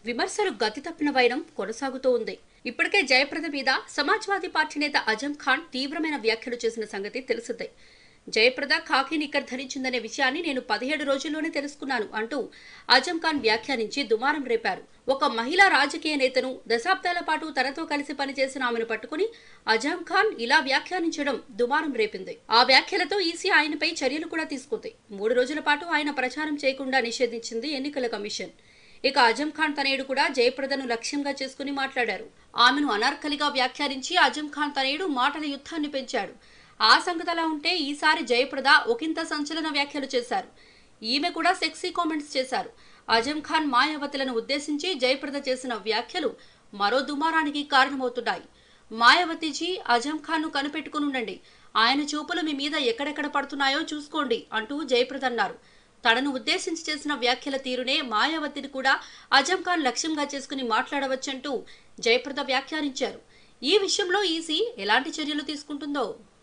విమర్శలు గతి తప్పిన వైరం కొనసాగుతూ ఉంది ఇప్పటికే జయప్రద మీద సమాజ్వాదీ పార్టీ నేత అజం ఖాన్ తీవ్రమైన వ్యాఖ్యలు చేసిన సంగతి తెలిసిందే జయప్రద ఖాకీ నిక్కర్ ధరించిందనే విషయాన్ని నేను పదిహేడు రోజుల్లోనే తెలుసుకున్నాను అంటూ అజం ఖాన్ వ్యాఖ్యానించి దుమారం రేపారు ఒక మహిళా రాజకీయ నేతను దశాబ్దాల పాటు తనతో కలిసి పనిచేసిన ఆమెను పట్టుకుని అజం ఖాన్ ఇలా వ్యాఖ్యానించడం దుమారం రేపింది ఆ వ్యాఖ్యలతో ఈసీ ఆయనపై చర్యలు కూడా తీసుకుంది మూడు రోజుల పాటు ఆయన ప్రచారం చేయకుండా నిషేధించింది ఎన్నికల కమిషన్ ఇక అజం ఖాన్ తనయుడు కూడా జయప్రదను లక్ష్యంగా చేసుకుని మాట్లాడారు ఆమెను అనార్కలిగా వ్యాఖ్యానించి అజం ఖాన్ తనయుడు మాటల యుద్ధాన్ని పెంచాడు ఆ సంగతి అలా ఉంటే ఈసారి జయప్రద ఒకంత సంచలన వ్యాఖ్యలు చేశారు ఈమె కూడా సెక్సీ కామెంట్స్ చేశారు అజం ఖాన్ మాయావతులను ఉద్దేశించి జయప్రద చేసిన వ్యాఖ్యలు మరో దుమారానికి కారణమవుతున్నాయి మాయావతిజీ అజం ఖాన్ ను కనిపెట్టుకుని ఉండండి ఆయన చూపులు మీ మీద ఎక్కడెక్కడ పడుతున్నాయో చూసుకోండి అంటూ జయప్రద అన్నారు తనను ఉద్దేశించి చేసిన వ్యాఖ్యల తీరునే మాయావతిని కూడా అజం ఖాన్ లక్ష్యంగా చేసుకుని మాట్లాడవచ్చంటూ జయప్రద వ్యాఖ్యానించారు ఈ విషయంలో ఈసీ ఎలాంటి చర్యలు తీసుకుంటుందో